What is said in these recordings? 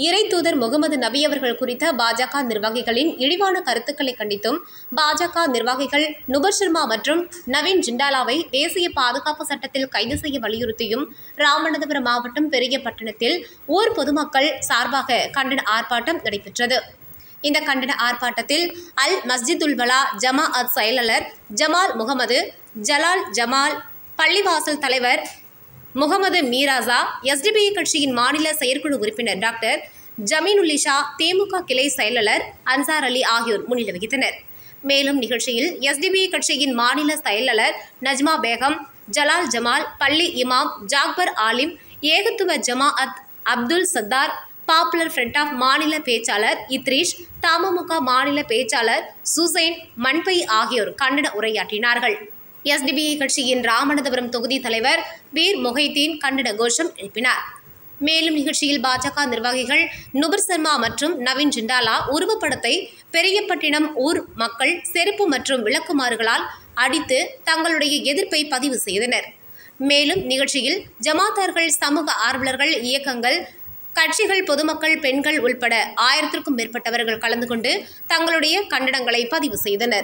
இறை தூதர் முகமது நபி அவர்கள் குறித்த பாஜக நிர்வாகிகளின் இழிவான கருத்துக்களை கண்டித்தும் பாஜக நிர்வாகிகள் நுபர் சர்மா மற்றும் நவீன் ஜிண்டாலாவை தேசிய பாதுகாப்பு சட்டத்தில் கைது செய்ய வலியுறுத்தியும் ராமநாதபுரம் மாவட்டம் பெரியபட்டணத்தில் ஊர் பொதுமக்கள் சார்பாக கண்டன ஆர்ப்பாட்டம் நடைபெற்றது இந்த கண்டன ஆர்ப்பாட்டத்தில் அல் மஸ்ஜிதுல் வலா ஜமா அத் செயலாளர் ஜமால் முகமது ஜலால் ஜமால் பள்ளிவாசல் தலைவர் முகமது மீராசா எஸ்டிபிஐ கட்சியின் மாநில செயற்குழு உறுப்பினர் டாக்டர் ஜமீனுல்லிஷா திமுக கிளை செயலாளர் அன்சார் அலி ஆகியோர் முன்னிலை வகித்தனர் மேலும் நிகழ்ச்சியில் எஸ்டிபிஐ கட்சியின் மாநில செயலாளர் நஜ்மா பேகம் ஜலால் ஜமால் பள்ளி இமாம் ஜாக்பர் ஆலிம் ஏகத்துவ ஜமாஅத் Abdul Sattar popular front of மாநில பேச்சாளர் இத்ரீஷ் தமுக மாநில பேச்சாளர் சுசைன் மண்பை ஆகியோர் கண்டன உரையாற்றினார்கள் எஸ்டிபிஐ கட்சியின் ராமநாதபுரம் தொகுதி தலைவர் வீர் மொஹைதீன் கண்டன கோஷம் எழுப்பினார் மேலும் நிகழ்ச்சியில் பாஜக நிர்வாகிகள் நுபர் சர்மா மற்றும் நவீன் ஜிண்டாலா உருவப்படத்தை பெரியப்பட்டினம் ஊர் மக்கள் செருப்பு மற்றும் விளக்குமாறுகளால் அடித்து தங்களுடைய எதிர்ப்பை பதிவு செய்தனர் மேலும் நிகழ்ச்சியில் ஜமாத்தார்கள் சமூக ஆர்வலர்கள் இயக்கங்கள் கட்சிகள் பொதுமக்கள் பெண்கள் உள்பட ஆயிரத்திற்கும் மேற்பட்டவர்கள் கலந்து கொண்டு தங்களுடைய கண்டனங்களை பதிவு செய்தனர்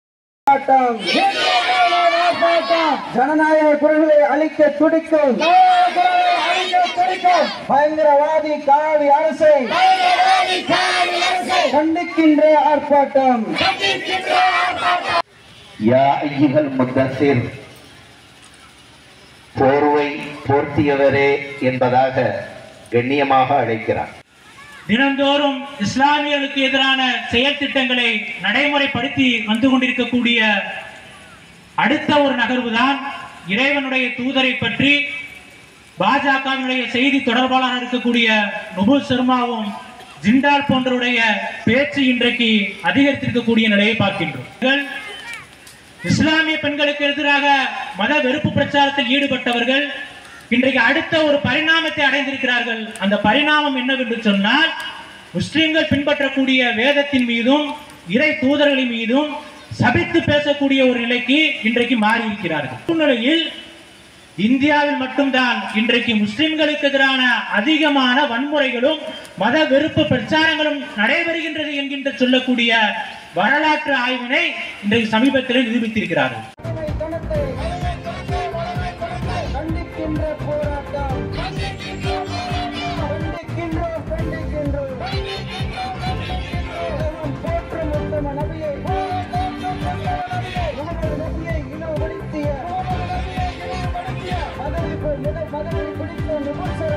போராட்டம். ஜனநாயக குரல்களை அழிக்க துடிக்கும் பயங்கரவாதி காவி அரசை கண்டிக்கின்ற ஆர்ப்பாட்டம் யா ஐயுகள் முத்தசிர் போர்வை போர்த்தியவரே என்பதாக கண்ணியமாக அழைக்கிறார் தினந்தோறும் இஸ்லாமியர்களுக்கு எதிரான செயல் திட்டங்களை நடைமுறைப்படுத்தி வந்து கொண்டிருக்கக்கூடிய அடுத்த ஒரு நகர்வுதான் இறைவனுடைய தூதரை பற்றி பாஜகவினுடைய செய்தி தொடர்பாளராக இருக்கக்கூடிய நுபுல் சர்மாவும் ஜிண்டால் போன்றவருடைய பேச்சு இன்றைக்கு அதிகரித்திருக்கக்கூடிய நிலையை பார்க்கின்றோம் இவர்கள் இஸ்லாமிய பெண்களுக்கு எதிராக மத வெறுப்பு பிரச்சாரத்தில் ஈடுபட்டவர்கள் இன்றைக்கு அடுத்த ஒரு பரிணாமத்தை அடைந்திருக்கிறார்கள் அந்த பரிணாமம் என்னவென்று சொன்னால் முஸ்லிம்கள் பின்பற்றக்கூடிய வேதத்தின் மீதும் இறை தூதர்களின் மீதும் சபித்து பேசக்கூடிய ஒரு நிலைக்கு இன்றைக்கு மாறி இருக்கிறார்கள் சூழ்நிலையில் இந்தியாவில் மட்டும்தான் இன்றைக்கு முஸ்லிம்களுக்கு எதிரான அதிகமான வன்முறைகளும் மத வெறுப்பு பிரச்சாரங்களும் நடைபெறுகின்றது என்கின்ற சொல்லக்கூடிய வரலாற்று ஆய்வினை இன்றைக்கு சமீபத்தில் நிரூபித்திருக்கிறார்கள் கண்டிக்கின்ற போராட்டம் கண்டிக்கின்றோம் கண்டிக்கின்றோம் உலகம் போற்றும் உத்தம நபியை முகமது நபியை இனப்படுத்திய மதவை மதவை பிடித்த நிபுணர்